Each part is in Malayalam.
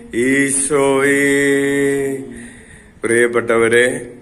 ഈശോയെ പ്രിയപ്പെട്ടവരെ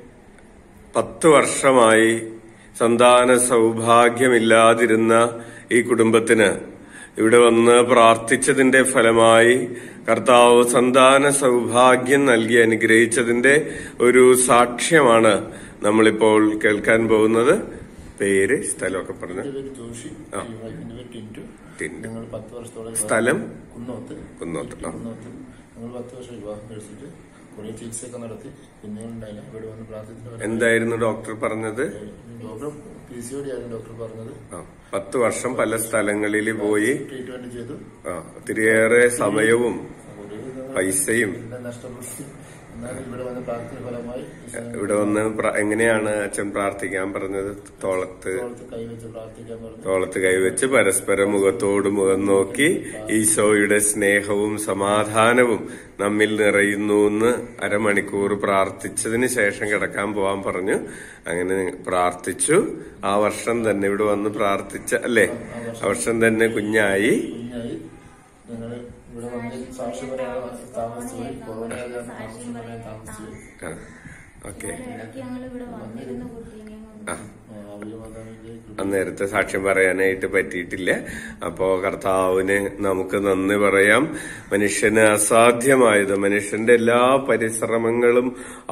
പത്ത് വർഷമായി സന്താന സൗഭാഗ്യമില്ലാതിരുന്ന ഈ കുടുംബത്തിന് ഇവിടെ വന്ന് പ്രാർത്ഥിച്ചതിന്റെ ഫലമായി കർത്താവ് സന്താന സൗഭാഗ്യം നൽകി അനുഗ്രഹിച്ചതിന്റെ ഒരു സാക്ഷ്യമാണ് നമ്മളിപ്പോൾ കേൾക്കാൻ പോകുന്നത് പേര് സ്ഥലമൊക്കെ പറഞ്ഞു എന്റെ പേര് ജോഷി ഈ വൈഫിന്റെ പേര് ടിൻറ്റു ടിൻറ്റു. ഞങ്ങൾ പത്ത് വർഷത്തോളം വിവാഹം- സ്ഥലം കുന്നോത്ത് കുന്നോത്ത് ആ. കുന്നോത്ത് ഞങ്ങൾ പത്ത് വർഷം വിവാഹം കഴിച്ചിട്ട് കുറെ ചികിത്സയൊക്കെ നടത്തി പിന്നെ ഉണ്ടായില്ല ഇവിടെ വന്ന് പ്രാർത്ഥിച്ചിട്ട് എന്തായിരുന്നു ഡോക്ടർ പറഞ്ഞത് ഡോക്ടർ പി സി ഒടി ആയിരുന്നു ഡോക്ടർ പറഞ്ഞത് ആ, പത്ത് വർഷം പല സ്ഥലങ്ങളിൽ പോയി ട്രീറ്റ്മെന്റ് ചെയ്തു ആ, ഒത്തിരിയേറെ സമയവും ഒരു പൈസയും എല്ലാം നഷ്ടപ്പെട്ടു എന്നാലും ഇവിടെ വന്ന് പ്രാർത്ഥന ഫലമായി ഈശോ ഇവിടെ വന്ന് പ്ര- എങ്ങനെയാണ് അച്ഛൻ പ്രാർത്ഥിക്കാൻ പറഞ്ഞത് തോളത്ത് തോളത്ത് കൈവച്ച് പ്രാർത്ഥിക്കാൻ പറഞ്ഞു തോളത്ത് കൈവച്ച് പരസ്പരം മുഖത്തോട് മുഖം നോക്കി ഈശോയുടെ സ്നേഹവും സമാധാനവും നമ്മിൽ നിറയുന്നു എന്ന് അരമണിക്കൂർ പ്രാർത്ഥിച്ചതിന് ശേഷം കിടക്കാൻ പോവാൻ പറഞ്ഞു അങ്ങനെ പ്രാർത്ഥിച്ചു ആ വർഷം തന്നെ ഇവിടെ വന്ന് പ്രാർത്ഥിച്ച അല്ലേ ആ വർഷം തന്നെ കുഞ്ഞായി കുഞ്ഞായി ഞങ്ങള് ഇവിടെ വന്ന് സാക്ഷി പറയാൻ താമസിച്ചു പോയി കൊറോണ ആയതാണ് സാക്ഷി പറയാൻ താമസിച്ചു പോയി ഓക്കെ ഇടയ്ക്ക് ഞങ്ങൾ ഇവിടെ വന്നിരുന്ന കുട്ടീനെയും കൊണ്ട് ആ ആ, അവര് വന്നതിലേക്ക് അന്നേരത്തെ സാക്ഷ്യം പറയാനായിട്ട് പറ്റിയിട്ടില്ല അപ്പോ കർത്താവിന് നമുക്ക് നന്ദി പറയാം മനുഷ്യന് അസാധ്യമായത് മനുഷ്യന്റെ എല്ലാ പരിശ്രമങ്ങളും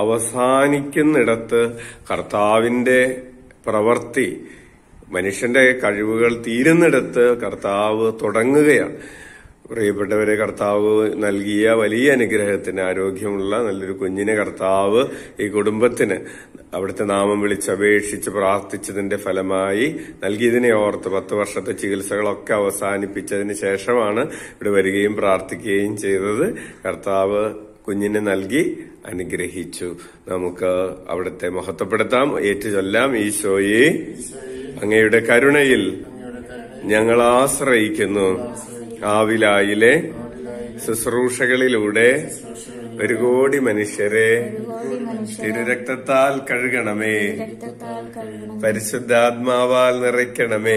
അവസാനിക്കുന്നിടത്ത് കർത്താവിന്റെ പ്രവൃത്തി മനുഷ്യന്റെ കഴിവുകൾ തീരുന്നിടത്ത് കർത്താവ് തുടങ്ങുകയാണ് പ്രിയപ്പെട്ടവരെ കർത്താവ് നൽകിയ വലിയ അനുഗ്രഹത്തിന് ആരോഗ്യമുള്ള നല്ലൊരു കുഞ്ഞിനെ കർത്താവ് ഈ കുടുംബത്തിന് അവിടുത്തെ നാമം വിളിച്ചപേക്ഷിച്ച് പ്രാർത്ഥിച്ചതിന്റെ ഫലമായി നൽകിയതിനെ ഓർത്ത് പത്ത് വർഷത്തെ ചികിത്സകളൊക്കെ അവസാനിപ്പിച്ചതിന് ശേഷമാണ് ഇവിടെ വരികയും പ്രാർത്ഥിക്കുകയും ചെയ്തത് കർത്താവ് കുഞ്ഞിനെ നൽകി അനുഗ്രഹിച്ചു നമുക്ക് അവിടുത്തെ മഹത്വപ്പെടുത്താം ഏറ്റുചൊല്ലാം ഈശോയെ അങ്ങയുടെ കരുണയിൽ ഞങ്ങൾ ആശ്രയിക്കുന്നു ആവിലായിലെ ശുശ്രൂഷകളിലൂടെ ഒരു കോടി മനുഷ്യരെ കോടി മനുഷ്യർ തിരുരക്തത്താൽ കഴുകണമേ രക്തത്താൽ കഴുകണം പരിശുദ്ധാത്മാവാൽ നിറയ്ക്കണമേ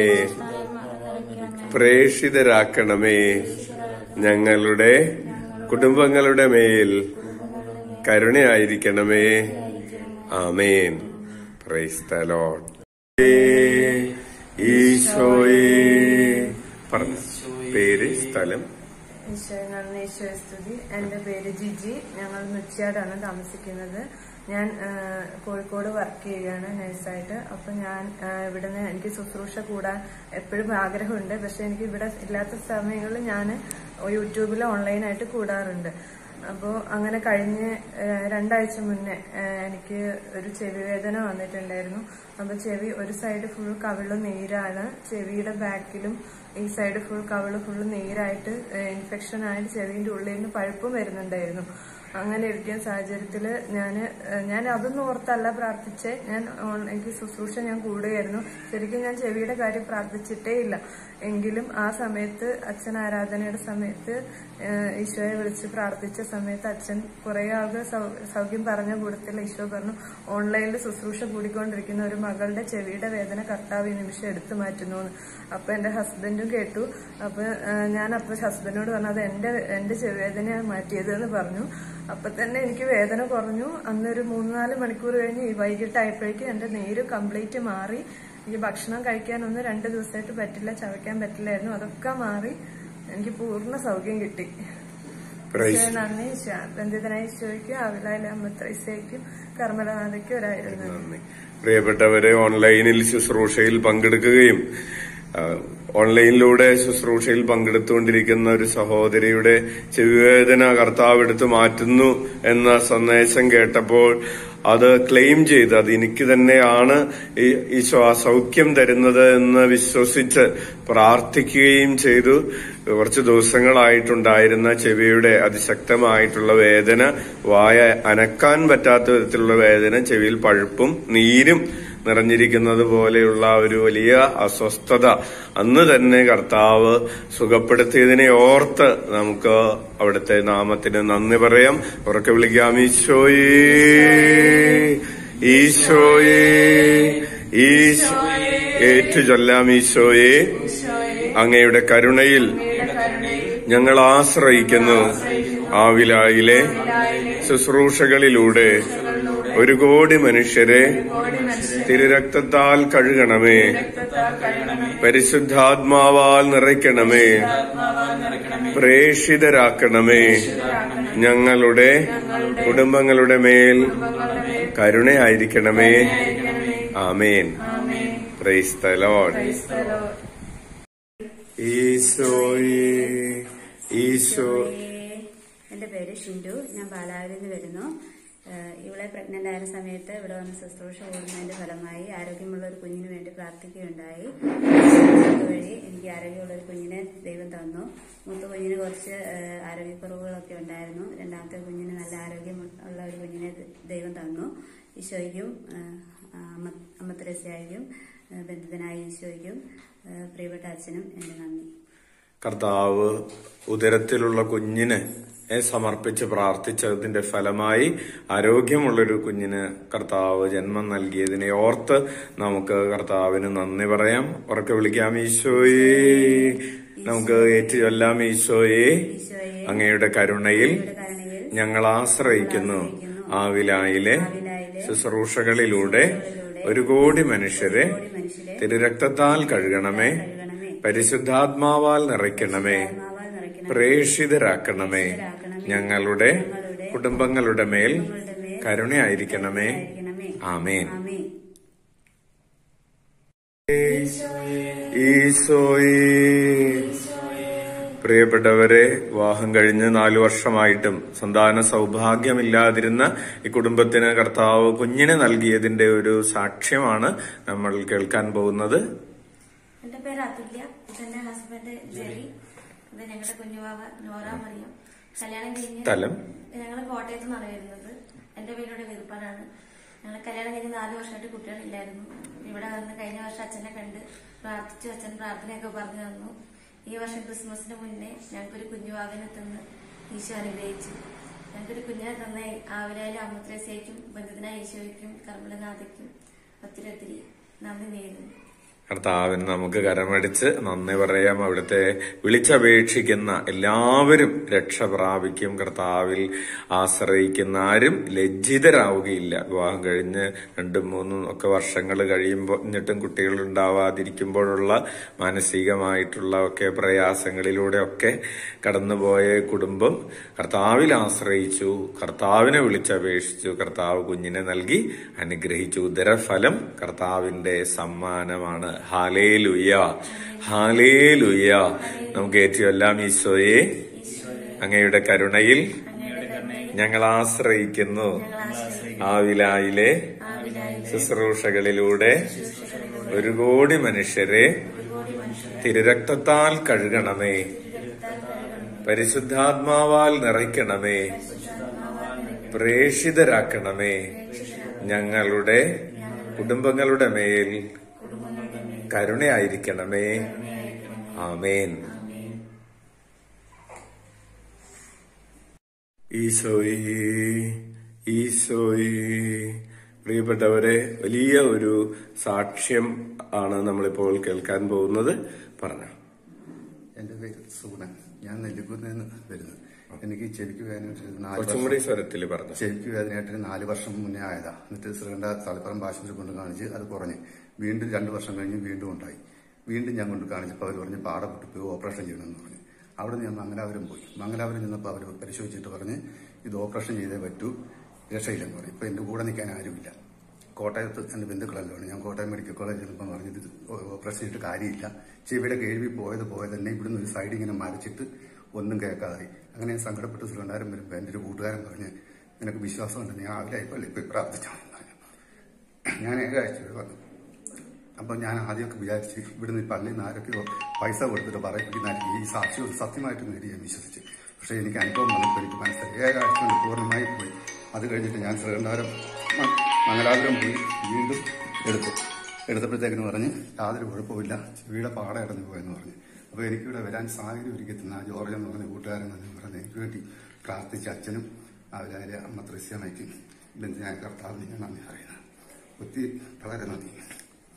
പ്രേഷിതരാക്കണമേ ഞങ്ങളുടെ കുടുംബങ്ങളുടെ മേൽ കരുണയായിരിക്കണമേ ആമേൻ പ്രൈസ് ദ ലോർഡ് ഈശോയെ പറഞ്ഞു പേര് സ്ഥലം ഈശോയെ നന്ദി ഈശോയെ സ്തുതി എന്റെ പേര് ജിജി ഞങ്ങൾ നുച്ചിയാടാണ് താമസിക്കുന്നത് ഞാൻ ആ, കോഴിക്കോട് വർക്ക് ചെയ്യുകയാണ് നഴ്സായിട്ട് അപ്പൊ ഞാൻ ആ, ഇവിടുന്ന് എനിക്ക് ശുശ്രൂഷ കൂടാൻ എപ്പോഴും ആഗ്രഹമുണ്ട് പക്ഷെ എനിക്ക് ഇവിടെ ഇല്ലാത്ത സമയങ്ങളിൽ ഞാൻ യൂട്യൂബിൽ ഓൺലൈനായിട്ട് കൂടാറുണ്ട് അപ്പോൾ അങ്ങനെ കഴിഞ്ഞ് ആ, രണ്ടാഴ്ച മുന്നേ ആ, എനിക്ക് ഒരു ചെവി വേദന വന്നിട്ടുണ്ടായിരുന്നു അപ്പൊ ചെവി ഒരു സൈഡ് ഫുൾ കവിള് നീരാണ് ചെവിയുടെ ബാക്കിലും ഈ സൈഡ് ഫുൾ കവിള് ഫുൾ നീരായിട്ട് ഇൻഫെക്ഷൻ ആയിട്ട് ചെവിന്റെ ഉള്ളിൽ നിന്ന് പഴുപ്പും വരുന്നുണ്ടായിരുന്നു അങ്ങനെ ഇരിക്കുന്ന സാഹചര്യത്തിൽ ഞാൻ ഞാൻ അതൊന്നും ഓർത്തല്ല പ്രാർത്ഥിച്ചേ ഞാൻ ഓൺ- എനിക്ക് ശുശ്രൂഷ ഞാൻ കൂടുകയായിരുന്നു ശരിക്കും ഞാൻ ചെവിയുടെ കാര്യം പ്രാർത്ഥിച്ചിട്ടേ ഇല്ല എങ്കിലും ആ സമയത്ത് അച്ഛൻ ആരാധനയുടെ സമയത്ത് ഏഹ്, ഈശോയെ വിളിച്ച് പ്രാർത്ഥിച്ച സമയത്ത് അച്ഛൻ കുറെ ആൾക്ക് സൗ- സൗഖ്യം പറഞ്ഞ കൂട്ടത്തിൽ ഈശോ പറഞ്ഞു ഓൺലൈനിൽ ശുശ്രൂഷ കൂടിക്കൊണ്ടിരിക്കുന്ന ഒരു മകളുടെ ചെവിയുടെ വേദന കർത്താവ് ഈ നിമിഷം എടുത്തു മാറ്റുന്നു എന്ന്. അപ്പൊ എന്റെ ഹസ്ബൻഡും കേട്ടു അപ്പൊ ഏഹ്, ഞാൻ അപ്പൊ ഹസ്ബൻഡിനോട് പറഞ്ഞു അത് എന്റെ എന്റെ ചെവി വേദനയാണ് മാറ്റിയത് എന്ന് പറഞ്ഞു അപ്പൊ തന്നെ എനിക്ക് വേദന കുറഞ്ഞു അന്നൊരു മൂന്നാല് മണിക്കൂർ കഴിഞ്ഞ് ഈ വൈകിട്ടായപ്പോഴേക്കും എന്റെ നീര് കംപ്ലീറ്റ് മാറി എനിക്ക് ഭക്ഷണം കഴിക്കാനൊന്നും രണ്ട് ദിവസമായിട്ട് പറ്റില്ല ചവയ്ക്കാൻ പറ്റില്ലായിരുന്നു അതൊക്കെ മാറി എനിക്ക് പൂർണ്ണ സൗഖ്യം കിട്ടി പ്രൈസ് ഈശോയെ നന്ദി ബന്ധിതനായ ഈശോയ്ക്കും അവിലായ അമ്മത്രൈസയ്ക്കും കർമ്മലനാഥയ്ക്കും ഒരായിരുന്നു നന്ദി. നന്ദി പ്രിയപ്പെട്ടവരെ ഓൺലൈനിൽ ശുശ്രൂഷയിൽ പങ്കെടുക്കുകയും ആ, ഓൺലൈനിലൂടെ ശുശ്രൂഷയിൽ പങ്കെടുത്തുകൊണ്ടിരിക്കുന്ന ഒരു സഹോദരിയുടെ ചെവിവേദന കർത്താവ് എടുത്തു മാറ്റുന്നു എന്ന സന്ദേശം കേട്ടപ്പോൾ അത് ക്ലെയിം ചെയ്ത് അത് എനിക്ക് തന്നെയാണ് ഈ ഈശോ ആ സൗഖ്യം തരുന്നത് എന്ന് വിശ്വസിച്ച് പ്രാർത്ഥിക്കുകയും ചെയ്തു കുറച്ച് ദിവസങ്ങളായിട്ടുണ്ടായിരുന്ന ചെവിയുടെ അതിശക്തമായിട്ടുള്ള വേദന വായ അനക്കാൻ പറ്റാത്ത വിധത്തിലുള്ള വേദന ചെവിയിൽ പഴുപ്പും നീരും നിറഞ്ഞിരിക്കുന്നത് പോലെയുള്ള ഒരു വലിയ അസ്വസ്ഥത അന്ന് തന്നെ കർത്താവ് സുഖപ്പെടുത്തിയതിനെ ഓർത്ത് നമുക്ക് അവിടുത്തെ നാമത്തിന് നന്ദി പറയാം ഉറക്കെ വിളിക്കാം ഈശോയേ ഈശോയേ ഈശോ ഏറ്റു ചൊല്ലാം ഈശോയെ അങ്ങയുടെ കരുണയിൽ ഞങ്ങൾ ആശ്രയിക്കുന്നു ആവിലായിലെ ശുശ്രൂഷകളിലൂടെ ഒരു കോടി മനുഷ്യരെ തിരുരക്തത്താൽ കഴുകണമേ പരിശുദ്ധാത്മാവാൽ നിറയ്ക്കണമേ പ്രേഷിതരാക്കണമേ ഞങ്ങളുടെ കുടുംബങ്ങളുടെ മേൽ കരുണയായിരിക്കണമേ ആമേൻ പ്രൈസ് ദ ലോർഡ് ഈശോയെ ഈശോ എന്റെ പേര് ഷിൻഡു ഞാൻ പാലാവിൽ നിന്ന് വരുന്നു ഏഹ് ഇവളെ പ്രഗ്നന്റ് ആയ സമയത്ത് ഇവിടെ വന്ന് ശുശ്രൂഷ കൂടുന്നതിന്റെ ഫലമായി ആരോഗ്യമുള്ള ഒരു കുഞ്ഞിന് വേണ്ടി പ്രാർത്ഥിക്കുകയുണ്ടായി അതുവഴി എനിക്ക് ആരോഗ്യമുള്ള ഒരു കുഞ്ഞിനെ ദൈവം തന്നു മൂത്ത കുഞ്ഞിന് കുറച്ച് ഏഹ് ആരോഗ്യക്കുറവുകളൊക്കെ ഉണ്ടായിരുന്നു രണ്ടാമത്തെ കുഞ്ഞിന് നല്ല ആരോഗ്യം ഉള്ള ഒരു കുഞ്ഞിനെ ദൈവം തന്നു ഈശോയ്ക്കും ഏഹ് അമ്മ അമ്മ തെരേസയ്ക്കും ഏഹ് ബന്ധുതനായ ഈശോയ്ക്കും ഏഹ് പ്രിയപ്പെട്ട അച്ഛനും എന്റെ നന്ദി കർത്താവ് ഉദരത്തിലുള്ള കുഞ്ഞിന് എ സമർപ്പിച്ച് പ്രാർത്ഥിച്ചതിന്റെ ഫലമായി ആരോഗ്യമുള്ളൊരു കുഞ്ഞിന് കർത്താവ് ജന്മം നൽകിയതിനെ ഓർത്ത് നമുക്ക് കർത്താവിന് നന്ദി പറയാം ഉറക്കെ വിളിക്കാം ഈശോയെ നമുക്ക് ഏറ്റുചൊല്ലാം ഈശോയെ ഈശോയെ അങ്ങയുടെ കരുണയിൽ അങ്ങയുടെ കരുണയിൽ ഞങ്ങൾ ആശ്രയിക്കുന്നു ആവിലായിലെ ശുശ്രൂഷകളിലൂടെ ഒരു കോടി മനുഷ്യരെ മനുഷ്യരെ തിരുരക്തത്താൽ കഴുകണമേ കഴുകണമേ പരിശുദ്ധാത്മാവാൽ നിറയ്ക്കണമേ ആത്മാവാൽ നിറയ്ക്കണമേ പ്രേഷിതരാക്കണമേ ഞങ്ങളുടെ കുടുംബങ്ങളുടെ മേൽ ഞങ്ങളുടെ മേൽ കരുണയായിരിക്കണമേ ആയിരിക്കണമേ ആമേൻ ആമേൻ ഈശോയെ പ്രിയപ്പെട്ടവരെ വിവാഹം കഴിഞ്ഞ് നാലു വർഷമായിട്ടും സന്താന സൗഭാഗ്യമില്ലാതിരുന്ന ഈ കുടുംബത്തിന് കർത്താവ് കുഞ്ഞിനെ നൽകിയതിന്റെ ഒരു സാക്ഷ്യമാണ് നമ്മൾ കേൾക്കാൻ പോകുന്നത് എന്റെ പേര് അതുല്യ ഇതെന്റെ ഹസ്ബൻഡ് ജെറി ഇത് ഞങ്ങളുടെ കുഞ്ഞുവാവ നോറ മറിയം കല്യാണം കഴിഞ്ഞ് സ്ഥലം ഞങ്ങൾ കോട്ടയത്ത് നിന്നാണ് വരുന്നത് എന്റെ പേരുടെ വിരുപ്പാടാണ് ഞങ്ങൾ കല്യാണം കഴിഞ്ഞ് നാല് വർഷമായിട്ട് കുട്ടികളില്ലായിരുന്നു ഇവിടെ വന്ന് കഴിഞ്ഞ വർഷം അച്ഛനെ കണ്ട് പ്രാർത്ഥിച്ചു അച്ഛൻ പ്രാർത്ഥനയൊക്കെ പറഞ്ഞു തന്നു ഈ വർഷം ക്രിസ്മസിന് മുന്നേ ഞങ്ങൾക്കൊരു കുഞ്ഞുവാവിനെ തന്ന് ഈശോ അനുഗ്രഹിച്ചു ഞങ്ങൾക്കൊരു കുഞ്ഞിനെ തന്ന ആവിലായാലും അമ്മത്രേസയ്ക്കും ബന്ധുദിനായ ഈശോയ്ക്കും കർമ്മലനാഥയ്ക്കും ഒത്തിരി ഒത്തിരി നന്ദി നേരുന്നു കർത്താവിന് നമുക്ക് കരമടിച്ച് നന്ദി പറയാം അവിടുത്തെ വിളിച്ചപേക്ഷിക്കുന്ന എല്ലാവരും രക്ഷ പ്രാപിക്കും കർത്താവിൽ ആശ്രയിക്കുന്ന ആരും ലജ്ജിതരാവുകയില്ല വിവാഹം കഴിഞ്ഞ് രണ്ടും മൂന്നും ഒക്കെ വർഷങ്ങൾ കഴിയുമ്പോൾ എന്നിട്ടും കുട്ടികൾ ഉണ്ടാവാതിരിക്കുമ്പോഴുള്ള മാനസികമായിട്ടുള്ള ഒക്കെ പ്രയാസങ്ങളിലൂടെ ഒക്കെ കടന്നുപോയ കുടുംബം കർത്താവിൽ ആശ്രയിച്ചു കർത്താവിനെ വിളിച്ചപേക്ഷിച്ചു കർത്താവ് കുഞ്ഞിനെ നൽകി അനുഗ്രഹിച്ചു ഉദരഫലം കർത്താവിന്റെ സമ്മാനമാണ് ഹാലേ ലുയ്യ ഹാലേ ലുയ്യ നമുക്ക് ഏറ്റുമെല്ലാം ഈശോയെ അങ്ങയുടെ കരുണയിൽ ഞങ്ങൾ ആശ്രയിക്കുന്നു ആവിലായിലെ ശുശ്രൂഷകളിലൂടെ ഒരു കോടി മനുഷ്യരെ തിരുരക്തത്താൽ കഴുകണമേ പരിശുദ്ധാത്മാവാൽ നിറയ്ക്കണമേ പ്രേഷിതരാക്കണമേ ഞങ്ങളുടെ കുടുംബങ്ങളുടെ മേൽ കരുണയായിരിക്കണമേ ആമേൻ ഈശോയെ ഈശോയെ പ്രിയപ്പെട്ടവരെ വലിയ ഒരു സാക്ഷ്യം ആണ് നമ്മളിപ്പോൾ കേൾക്കാൻ പോകുന്നത് പറഞ്ഞു എന്റെ പേര് സൂണൻ ഞാൻ നെല്ലിക്കുന്നിൽ നിന്ന് വരുന്നത് എനിക്ക് ചെവിക്ക് വേദന നാല് കുറച്ചും കൂടി സ്വരത്തിൽ പറഞ്ഞു ചെവിക്ക് വേദനയായിട്ട് നാല് വർഷം മുന്നേ ആയതാ എന്നിട്ട് ശ്രീകണ്ഠ തളിപ്പറമ്പ് ആശുപത്രി കൊണ്ട് കാണിച്ച് അത് കുറഞ്ഞ് വീണ്ടും രണ്ടു വർഷം കഴിഞ്ഞ് വീണ്ടും ഉണ്ടായി വീണ്ടും ഞാൻ കൊണ്ട് കാണിച്ചപ്പോൾ അവർ പറഞ്ഞ് പാട പൊട്ടിപ്പോയി ഓപ്പറേഷൻ ചെയ്യണമെന്ന് പറഞ്ഞു അവിടെ ഞാൻ മംഗലാപുരം പോയി മംഗലാപുരം ചെന്നപ്പോൾ അവർ പരിശോധിച്ചിട്ട് പറഞ്ഞ് ഇത് ഓപ്പറേഷൻ ചെയ്തേ പറ്റൂ രക്ഷയില്ലെന്ന് പറഞ്ഞു ഇപ്പൊ എന്റെ കൂടെ നിൽക്കാൻ ആരുമില്ല കോട്ടയത്ത് എന്റെ ബന്ധുക്കളല്ലാണ് ഞാൻ കോട്ടയം മെഡിക്കൽ കോളേജിൽ ചെന്നപ്പോൾ പറഞ്ഞത് ഇത് ഓപ്പറേഷൻ ചെയ്തിട്ട് കാര്യമില്ല ചെവിയുടെ കേൾവി പോയത് പോയത് തന്നെ ഇവിടുന്ന് ഒരു സൈഡ് ഇങ്ങനെ മരച്ചിട്ട് ഒന്നും കേൾക്കാതായി അങ്ങനെ ഞാൻ സങ്കടപ്പെട്ട് സുരണ്ടാരം വരുമ്പോൾ എൻ്റെ ഒരു കൂട്ടുകാരൻ പറഞ്ഞ് നിനക്ക് വിശ്വാസമുണ്ട് നീ രാവിലെ പള്ളി പോയി പ്രാർത്ഥിച്ചാൽ മതി" എന്ന് പറഞ്ഞു ഞാൻ ഏഴാഴ്ച ഇവിടെ വന്നു അപ്പൊ ഞാൻ ആദ്യമൊക്കെ വിചാരിച്ച് ഇവിടുന്ന് ഈ പള്ളിയിൽ നിന്ന് ആരൊക്കെയോ പൈസ കൊടുത്തിട്ട് പറയിപ്പിക്കുന്നതായിരിക്കും ഈ സാക്ഷ്യം സത്യമായിട്ട് നേടി ഞാൻ വിശ്വസിച്ച് പക്ഷെ എനിക്ക് അനുഭവം വന്നപ്പോൾ എനിക്ക് മനസ്സിലായി ഏഴാഴ്ച കൊണ്ട് പൂർണ്ണമായി പോയി അത് കഴിഞ്ഞിട്ട് ഞാൻ ശ്രീകണ്ഠാപുരം മ- മംഗലാപുരം പോയി വീണ്ടും എടുത്തു എടുത്തപ്പോഴത്തേക്കിന് പറഞ്ഞ് യാതൊരു കുഴപ്പമില്ല ചെവിയുടെ പാട അടഞ്ഞു പോയെന്ന് പറഞ്ഞു അപ്പോൾ എനിക്കിവിടെ വരാൻ സാഹചര്യം ഒരുക്കി തന്ന ആ ജോർജ് എന്ന് പറഞ്ഞ കൂട്ടുകാരൻ എന്ന് പറഞ്ഞ് എനിക്ക് വേണ്ടി പ്രാർത്ഥിച്ച അച്ഛനും അവരായ അമ്മ ത്രസ്യമയ്ക്കും ഇതെന്ന് ഞാൻ കർത്താവിന് ഞാൻ നന്ദി പറയുന്നത് ഒത്തിരി വളരെ നന്ദി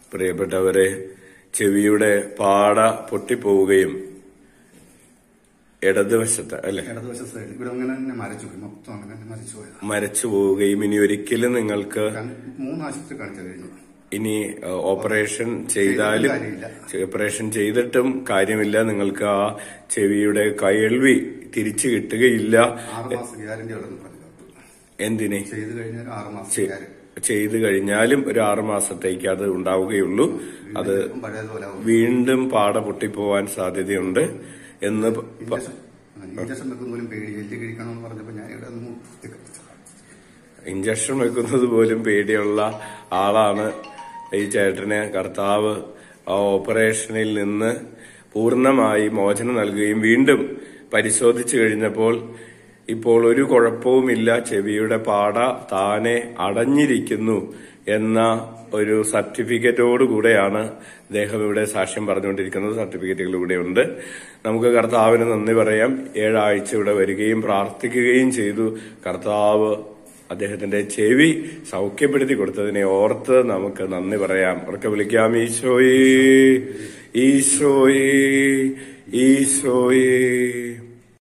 പ്രിയപ്പെട്ടവരെ ചെവിയുടെ പാട പൊട്ടിപ്പോവുകയും ഇടതുവശത്ത് അല്ലെ ഇടതുവശ സൈഡിൽ ഇവിടെ അങ്ങനെ തന്നെ മരച്ചു പോയി മൊത്തം അങ്ങനെ തന്നെ മരിച്ചു പോയതാണ് മരച്ചു പോവുകയും ഇനി ഒരിക്കലും നിങ്ങൾക്ക് കാരണം മൂന്ന് ആശുപത്രി കാണിച്ചു കഴിഞ്ഞു ഇനി ഏഹ്, ഓപ്പറേഷൻ ചെയ്താലും കാര്യമില്ല. ഓപ്പറേഷൻ ചെയ്തിട്ടും കാര്യമില്ല നിങ്ങൾക്ക് ആ ചെവിയുടെ കയൽവി തിരിച്ചു കിട്ടുകയില്ല ആറ് മാസം ഗ്യാരണ്ടി ഉള്ളതെന്ന് പറഞ്ഞു ഡോക്ടർ എന്തിനെ ചെയ്ത് കഴിഞ്ഞാൽ ആറ് മാസം ചെ- ഗ്യാരണ്ടി ചെയ്തു കഴിഞ്ഞാലും ഒരു ആറു മാസത്തേക്ക് അത് ഉണ്ടാവുകയുള്ളൂ അത് വീണ്ടും പഴയതുപോലെ ആവും. വീണ്ടും പാട പൊട്ടിപ്പോവാൻ സാധ്യതയുണ്ട് എന്ന് പ- പ- ഇഞ്ചക്ഷൻ ആ, ഇഞ്ചക്ഷൻ വെക്കുന്ന പോലും പേടി എല്ല് കഴിക്കണമെന്ന് പറഞ്ഞപ്പോ ഞാൻ ഇവിടെ ഒന്ന് കുത്തിക്കടിച്ചു. ഇഞ്ചക്ഷൻ വെക്കുന്നത് പോലും പേടിയുള്ള ആളാണ് ഈ ചേട്ടന് കർത്താവ് ആ ഓപ്പറേഷനിൽ നിന്ന് പൂർണ്ണമായി മോചനം നൽകുകയും വീണ്ടും പരിശോധിച്ചു കഴിഞ്ഞപ്പോൾ ഇപ്പോൾ ഒരു കുഴപ്പവുമില്ല ചെവിയുടെ പാട താനെ അടഞ്ഞിരിക്കുന്നു എന്ന ഒരു സർട്ടിഫിക്കറ്റോട് കൂടെയാണ് അദ്ദേഹം ഇവിടെ സാക്ഷ്യം പറഞ്ഞുകൊണ്ടിരിക്കുന്നത് സർട്ടിഫിക്കറ്റുകൾ ഇവിടെ ഉണ്ട് നമുക്ക് കർത്താവിന് നന്ദി പറയാം ഏഴാഴ്ച ഇവിടെ വരികയും പ്രാർത്ഥിക്കുകയും ചെയ്തു കർത്താവ് അദ്ദേഹത്തിന്റെ ചെവി സൗഖ്യപ്പെടുത്തി കൊടുത്തതിനെ ഓർത്ത് നമുക്ക് നന്ദി പറയാം ഉറക്കെ വിളിക്കാം ഈശോയേ ഈശോയേ ഈശോയേ